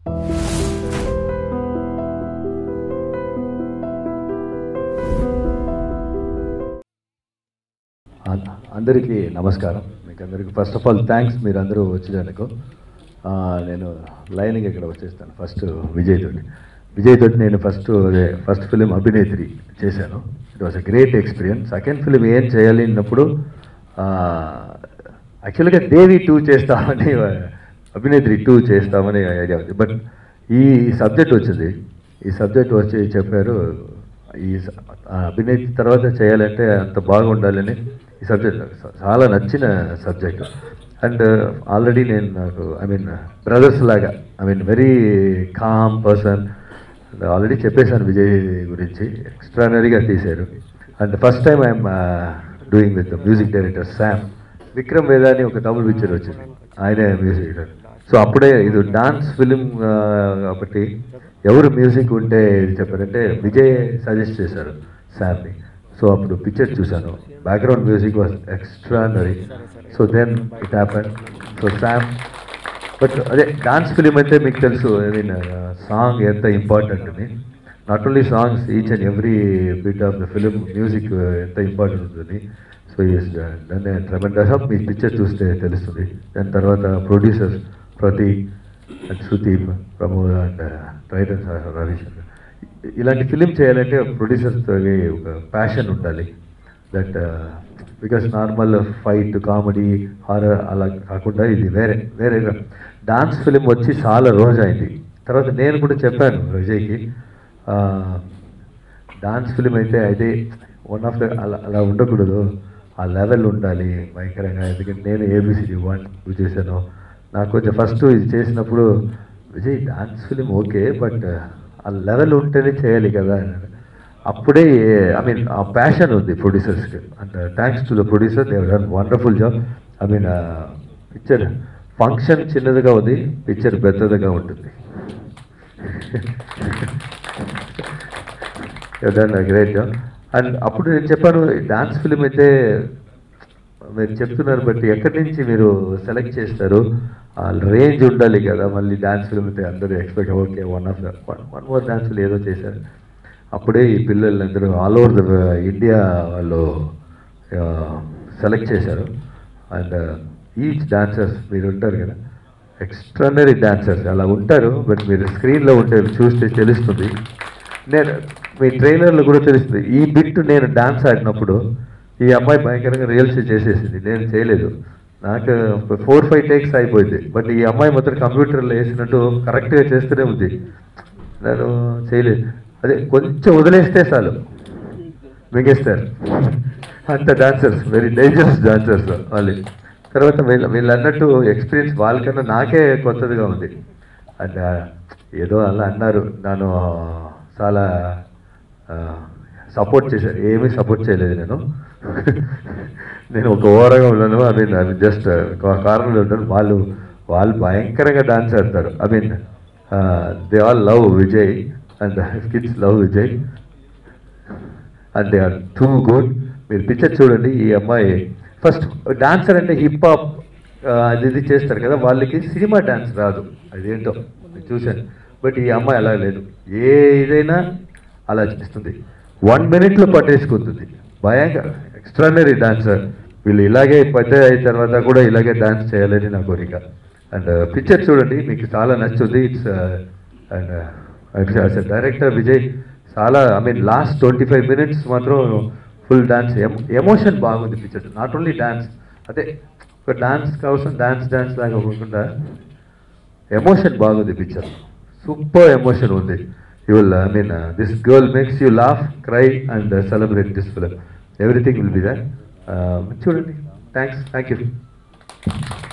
అం- అందరికీ నమస్కారం మీకు అందరికీ ఫస్ట్ ఆఫ్ ఆల్ థ్యాంక్స్ మీరు అందరూ వచ్చినందుకు ఆ, నేను లైన్గా ఇక్కడ వచ్చేస్తాను ఫస్ట్ విజయ్ తోటి విజయ్ తోటి నేను ఫస్ట్ అదే ఫస్ట్ ఫిలిం అభినేత్రి చేశాను it was a great experience second film ఏం చేయాలి అన్నప్పుడు యాక్చువల్గా దేవి టూ చేస్తామని అభినేత్రి టూ చేస్తామని ఐడియా ఉంది బట్ ఈ సబ్జెక్ట్ వచ్చింది ఈ సబ్జెక్ట్ వచ్చి చెప్పారు ఈ స- ఆ అభినేత్రి తర్వాత చేయాలంటే అంత బాగుండాలని ఈ సబ్జెక్ట్ చాలా నచ్చిన సబ్జెక్ట్ అండ్ ఆల్రెడీ నేను నాకు ఐ మీన్ బ్రదర్స్ లాగా I mean very calm person already చెప్పేశాను విజయ్ గురించి ఎక్స్ట్రానరీగా తీశారు and first time I'm doing with music director Sam Vikram Veda అని ఒక తమిళ పిక్చర్ వచ్చింది ఆయనే మ్యూజిక్ డైరెక్టర్ సో అప్పుడే ఇది డాన్స్ ఫిలిం కాబట్టి ఎవరు మ్యూజిక్ ఉంటే ఇది చెప్పారంటే విజయ్ సజెస్ట్ చేశారు శామ్ని సో అప్పుడు పిక్చర్ చూశాను background music was extraordinary so then it happen so Sam but అదే డాన్స్ ఫిలిం అయితే మీకు తెలుసు ఐ మీన్ సాంగ్ ఎంత ఇంపార్టెంట్ అని not only songs each and every bit of the film music ఎంత ఇంపార్టెంట్ ఉంటుంది సో ఈస్ దాన్ని ట్రెమెండస్ ఆఫ్ మీ పిక్చర్ చూస్తే తెలుస్తుంది దాని తర్వాత ప్రొడ్యూసర్స్ ప్రతి అండ్ సుదీప్ ప్రమోద్ అండ్ టైటన్ రవిశంకర్ ఇలాంటి ఫిలిం చేయాలంటే ప్రొడ్యూసర్స్ ఒక ప్యాషన్ ఉండాలి that because normal fight comedy horror అలా కాకుండా ఇది వేరే వేరే డాన్స్ ఫిలిం వచ్చి చాలా రోజు అయింది తర్వాత నేను కూడా చెప్పాను విజయ్కి డాన్స్ ఫిలిం అయితే అదే వన్ ఆఫ్ ద అలా అలా ఉండకూడదు ఆ లెవెల్ ఉండాలి భయంకరంగా ఎందుకంటే నేను ఏబిసిడి వన్ టూ చేశాను నాకు కొంచెం ఫస్ట్ ఇది చేసినప్పుడు Vijay dance film okay but ఆ లెవెల్ ఉంటేనే చేయాలి కదా అన్నాడు. అప్పుడే ఐ మీన్ ఆ ప్యాషన్ ఉంది ప్రొడ్యూసర్స్కి and thanks to the producer they done wonderful job I mean picture function చిన్నదిగా ఉంది పిక్చర్ పెద్దదిగా ఉంటుంది డన్ గ్రేట్ జాబ్ అండ్ అప్పుడు నేను చెప్పాను డాన్స్ ఫిలిం అయితే మీరు చెప్తున్నారు బట్టి ఎక్కడి నుంచి మీరు సెలెక్ట్ చేస్తారు ఆ రేంజ్ ఉండాలి కదా మళ్ళీ డాన్స్ ఫిల్మ్ అయితే అందరూ expect okay one of the one more dance film ఏదో చేశారు అప్పుడే ఈ పిల్లలందరూ ఆల్ ఓవర్ ద ఇండియా వాళ్ళు సెలెక్ట్ చేశారు అండ్ ఈచ్ డాన్సర్స్ మీరు ఉంటారు కదా ఎక్స్ట్రానరీ డాన్సర్స్ అలా ఉంటారు బట్ మీరు స్క్రీన్లో ఉంటే చూస్తే తెలుస్తుంది నేను మీ ట్రైలర్లో కూడా తెలుస్తుంది ఈ బిట్ నేను డాన్స్ ఆడినప్పుడు ఈ అమ్మాయి భయంకరంగా రియల్స్ చేసేసింది నేను చేయలేదు నాకు ఫోర్ ఫైవ్ టేక్స్ అయిపోయింది బట్ ఈ అమ్మాయి మాత్రం కంప్యూటర్లో వేసినట్టు కరెక్ట్గా చేస్తూనే ఉంది నేను చేయలేదు అదే కొంచెం వదిలేస్తే చాలు మింగేస్తారు అంత డాన్సర్స్ వెరీ డేంజరస్ డాన్సర్స్ వాళ్ళు తర్వాత వీళ్ళు వీళ్ళు అన్నట్టు ఎక్స్పీరియన్స్ వాళ్ళకన్నా నాకే కొత్తదిగా ఉంది అండ్ ఏదో అలా అన్నారు నన్ను చాలా సపోర్ట్ చేశారు ఏమీ సపోర్ట్ చేయలేదు నేను నేను ఒక ఓవరగా ఉన్నాను I mean I mean just కారణంలో ఉంటాను వాళ్ళు వాళ్ళు భయంకరంగా డాన్స్ ఆడతారు I mean they all love Vijay and kids love Vijay and they are too good మీరు పిక్చర్ చూడండి ఈ అమ్మాయి ఫస్ట్ డాన్సర్ అంటే హిప్ హాప్ అది ఇది చేస్తారు కదా వాళ్ళకి సినిమా డాన్స్ రాదు అదేంటో నేను చూశాను బట్ ఈ అమ్మాయి అలా లేదు ఏ ఇదైనా అలా చేస్తుంది వన్ మినిట్లో పట్టేసుకుంటుంది భయంకర ఎక్స్ట్రానరీ డాన్సర్ వీళ్ళు ఇలాగే పెద్ద అయిన తర్వాత కూడా ఇలాగే డాన్స్ చేయాలని నా కోరిక అండ్ పిక్చర్ చూడండి మీకు చాలా నచ్చుతుంది ఇట్స్ అండ్ డైరెక్టర్ విజయ్ చాలా I mean last twenty five minutes మాత్రం ఫుల్ డాన్స్ ఎమోషన్ బాగుంది పిక్చర్ నాట్ ఓన్లీ డాన్స్ అదే ఒక డాన్స్ కోసం డాన్స్ డాన్స్ లాగా కాకుండా ఎమోషన్ బాగుంది పిక్చర్ సూపర్ ఎమోషన్ ఉంది you will I mean this girl makes you laugh cry and celebrate this film everything will be that చూడండి thanks thank you